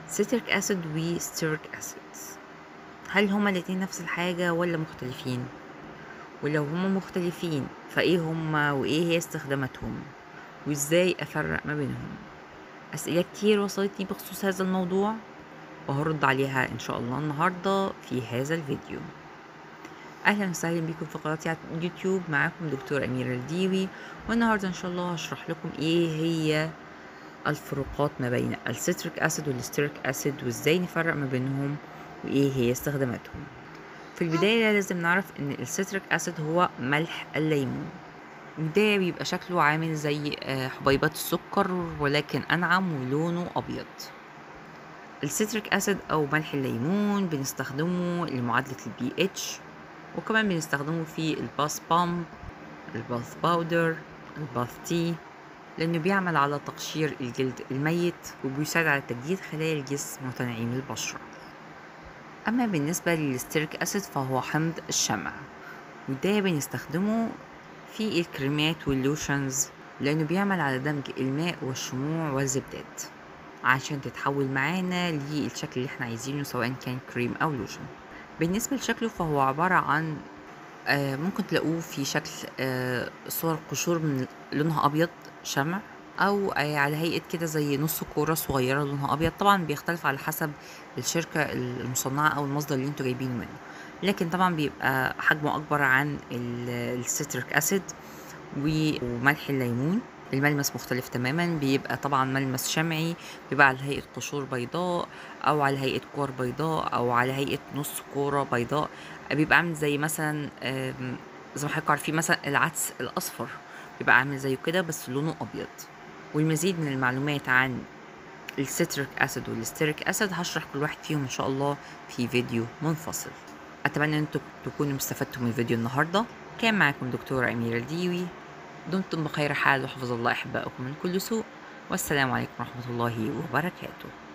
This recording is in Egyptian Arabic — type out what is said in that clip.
citric acid و stearic acid هل هما الاتنين نفس الحاجة ولا مختلفين ولو هما مختلفين فايه هما وايه هي استخداماتهم وازاي افرق ما بينهم اسئلة كتير وصلتني بخصوص هذا الموضوع وهرد عليها ان شاء الله النهاردة في هذا الفيديو اهلا وسهلا بكم في قناتي على اليوتيوب معاكم دكتور اميرة الديوي والنهاردة ان شاء الله هشرح لكم ايه هي الفروقات ما بين الستريك اسيد والستيريك اسيد وازاي نفرق ما بينهم وايه هي استخداماتهم في البداية لازم نعرف ان الستريك اسيد هو ملح الليمون وده بيبقى شكله عامل زي آه، حبيبات السكر ولكن انعم ولونه ابيض الستريك اسيد او ملح الليمون بنستخدمه لمعادلة البي اتش وكمان بنستخدمه في الباس بامب الباث باودر الباث تي لأنه بيعمل على تقشير الجلد الميت وبيساعد على تجديد خلايا الجسم وتنعيم البشرة أما بالنسبة للستيريك أسيد فهو حمض الشمع وده بنستخدمه في الكريمات واللوشنز لأنه بيعمل على دمج الماء والشموع والزبدات عشان تتحول معانا للشكل اللي احنا عايزينه سواء كان كريم أو لوشن بالنسبة لشكله فهو عبارة عن آه، ممكن تلاقوه في شكل آه، صور قشور من لونها أبيض شمع أو آه، على هيئة كده زي نص كورة صغيرة لونها أبيض طبعا بيختلف على حسب الشركة المصنعة أو المصدر اللي انتوا جايبينه منه لكن طبعا بيبقى حجمه أكبر عن الستريك أسيد وملح الليمون الملمس مختلف تماما بيبقى طبعا ملمس شمعي بيبقى على هيئة قشور بيضاء أو على هيئة كور بيضاء أو على هيئة نص كورة بيضاء بيبقى عامل زي مثلا آم، زي ما حضراتكم عارفين مثلا العدس الأصفر بيبقى عامل زيه كده بس لونه أبيض والمزيد من المعلومات عن الستريك أسيد والستيريك أسيد هشرح كل واحد فيهم إن شاء الله في فيديو منفصل أتمنى أن انتوا تكونوا استفدتوا من الفيديو النهاردة كان معكم دكتورة أميرة الديوي دمتم بخير حال وحفظ الله أحبائكم من كل سوء والسلام عليكم ورحمة الله وبركاته